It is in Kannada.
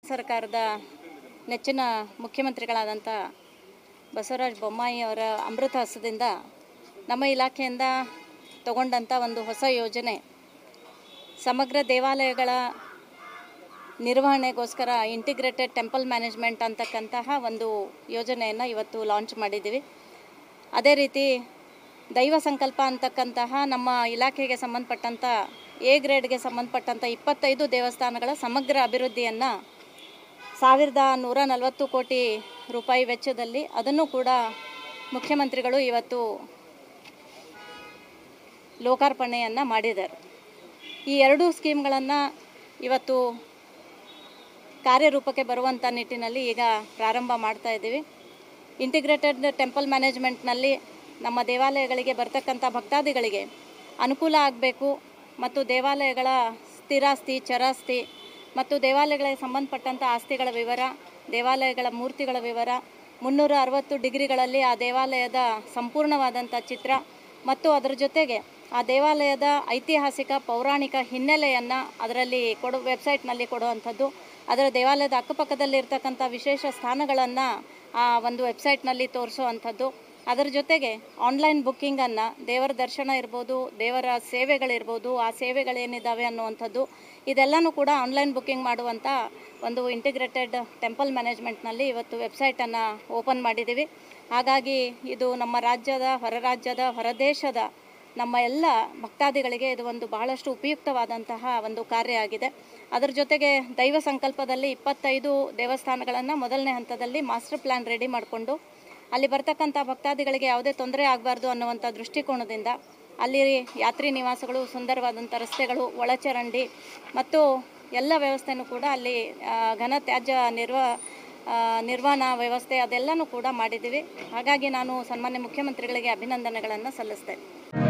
ಸರ್ಕಾರದ ನೆಚ್ಚಿನ ಮುಖ್ಯಮಂತ್ರಿಗಳಾದಂಥ ಬಸವರಾಜ ಬೊಮ್ಮಾಯಿ ಅವರ ಅಮೃತ ಹಸ್ತದಿಂದ ನಮ್ಮ ಇಲಾಖೆಯಿಂದ ತಗೊಂಡಂಥ ಒಂದು ಹೊಸ ಯೋಜನೆ ಸಮಗ್ರ ದೇವಾಲಯಗಳ ನಿರ್ವಹಣೆಗೋಸ್ಕರ ಇಂಟಿಗ್ರೇಟೆಡ್ ಟೆಂಪಲ್ ಮ್ಯಾನೇಜ್ಮೆಂಟ್ ಅಂತಕ್ಕಂತಹ ಒಂದು ಯೋಜನೆಯನ್ನು ಇವತ್ತು ಲಾಂಚ್ ಮಾಡಿದ್ದೀವಿ ಅದೇ ರೀತಿ ದೈವ ಸಂಕಲ್ಪ ಅಂತಕ್ಕಂತಹ ನಮ್ಮ ಇಲಾಖೆಗೆ ಸಂಬಂಧಪಟ್ಟಂಥ ಎ ಗ್ರೇಡ್ಗೆ ಸಂಬಂಧಪಟ್ಟಂಥ ಇಪ್ಪತ್ತೈದು ದೇವಸ್ಥಾನಗಳ ಸಮಗ್ರ ಅಭಿವೃದ್ಧಿಯನ್ನು ಸಾವಿರದ ನೂರ ನಲವತ್ತು ಕೋಟಿ ರೂಪಾಯಿ ವೆಚ್ಚದಲ್ಲಿ ಅದನ್ನು ಕೂಡ ಮುಖ್ಯಮಂತ್ರಿಗಳು ಇವತ್ತು ಲೋಕಾರ್ಪಣೆಯನ್ನು ಮಾಡಿದ್ದಾರೆ ಈ ಎರಡೂ ಸ್ಕೀಮ್ಗಳನ್ನು ಇವತ್ತು ಕಾರ್ಯರೂಪಕ್ಕೆ ಬರುವಂಥ ನಿಟ್ಟಿನಲ್ಲಿ ಈಗ ಪ್ರಾರಂಭ ಮಾಡ್ತಾ ಇದ್ದೀವಿ ಇಂಟಿಗ್ರೇಟೆಡ್ ಟೆಂಪಲ್ ಮ್ಯಾನೇಜ್ಮೆಂಟ್ನಲ್ಲಿ ನಮ್ಮ ದೇವಾಲಯಗಳಿಗೆ ಬರ್ತಕ್ಕಂಥ ಭಕ್ತಾದಿಗಳಿಗೆ ಅನುಕೂಲ ಆಗಬೇಕು ಮತ್ತು ದೇವಾಲಯಗಳ ಸ್ಥಿರಾಸ್ತಿ ಚರಾಸ್ತಿ ಮತ್ತು ದೇವಾಲಯಗಳಿಗೆ ಸಂಬಂಧಪಟ್ಟಂಥ ಆಸ್ತಿಗಳ ವಿವರ ದೇವಾಲಯಗಳ ಮೂರ್ತಿಗಳ ವಿವರ ಮುನ್ನೂರ ಅರವತ್ತು ಡಿಗ್ರಿಗಳಲ್ಲಿ ಆ ದೇವಾಲಯದ ಸಂಪೂರ್ಣವಾದಂಥ ಚಿತ್ರ ಮತ್ತು ಅದರ ಜೊತೆಗೆ ಆ ದೇವಾಲಯದ ಐತಿಹಾಸಿಕ ಪೌರಾಣಿಕ ಹಿನ್ನೆಲೆಯನ್ನು ಅದರಲ್ಲಿ ಕೊಡು ವೆಬ್ಸೈಟ್ನಲ್ಲಿ ಕೊಡುವಂಥದ್ದು ಅದರ ದೇವಾಲಯದ ಅಕ್ಕಪಕ್ಕದಲ್ಲಿ ಇರ್ತಕ್ಕಂಥ ವಿಶೇಷ ಸ್ಥಾನಗಳನ್ನು ಆ ಒಂದು ವೆಬ್ಸೈಟ್ನಲ್ಲಿ ತೋರಿಸುವಂಥದ್ದು ಅದರ ಜೊತೆಗೆ ಆನ್ಲೈನ್ ಬುಕ್ಕಿಂಗನ್ನು ದೇವರ ದರ್ಶನ ಇರ್ಬೋದು ದೇವರ ಸೇವೆಗಳಿರ್ಬೋದು ಆ ಸೇವೆಗಳೇನಿದ್ದಾವೆ ಅನ್ನುವಂಥದ್ದು ಇದೆಲ್ಲನೂ ಕೂಡ ಆನ್ಲೈನ್ ಬುಕ್ಕಿಂಗ್ ಮಾಡುವಂಥ ಒಂದು ಇಂಟಿಗ್ರೇಟೆಡ್ ಟೆಂಪಲ್ ಮ್ಯಾನೇಜ್ಮೆಂಟ್ನಲ್ಲಿ ಇವತ್ತು ವೆಬ್ಸೈಟನ್ನು ಓಪನ್ ಮಾಡಿದ್ದೀವಿ ಹಾಗಾಗಿ ಇದು ನಮ್ಮ ರಾಜ್ಯದ ಹೊರ ರಾಜ್ಯದ ಹೊರದೇಶದ ನಮ್ಮ ಎಲ್ಲ ಭಕ್ತಾದಿಗಳಿಗೆ ಇದು ಒಂದು ಬಹಳಷ್ಟು ಉಪಯುಕ್ತವಾದಂತಹ ಒಂದು ಕಾರ್ಯ ಆಗಿದೆ ಅದರ ಜೊತೆಗೆ ದೈವ ಸಂಕಲ್ಪದಲ್ಲಿ ಇಪ್ಪತ್ತೈದು ದೇವಸ್ಥಾನಗಳನ್ನು ಮೊದಲನೇ ಹಂತದಲ್ಲಿ ಮಾಸ್ಟರ್ ಪ್ಲ್ಯಾನ್ ರೆಡಿ ಮಾಡಿಕೊಂಡು ಅಲ್ಲಿ ಬರ್ತಕ್ಕಂಥ ಭಕ್ತಾದಿಗಳಿಗೆ ಯಾವುದೇ ತೊಂದರೆ ಆಗಬಾರ್ದು ಅನ್ನುವಂಥ ದೃಷ್ಟಿಕೋನದಿಂದ ಅಲ್ಲಿ ಯಾತ್ರಿ ನಿವಾಸಗಳು ಸುಂದರವಾದಂಥ ರಸ್ತೆಗಳು ಒಳಚರಂಡಿ ಮತ್ತು ಎಲ್ಲ ವ್ಯವಸ್ಥೆನೂ ಕೂಡ ಅಲ್ಲಿ ಆ, ಘನ ತ್ಯಾಜ್ಯ ನಿರ್ವ ಆ, ನಿರ್ವಹಣಾ ವ್ಯವಸ್ಥೆ ಅದೆಲ್ಲನೂ ಕೂಡ ಮಾಡಿದ್ದೀವಿ ಹಾಗಾಗಿ ನಾನು ಸನ್ಮಾನ್ಯ ಮುಖ್ಯಮಂತ್ರಿಗಳಿಗೆ ಅಭಿನಂದನೆಗಳನ್ನು ಸಲ್ಲಿಸ್ತೇನೆ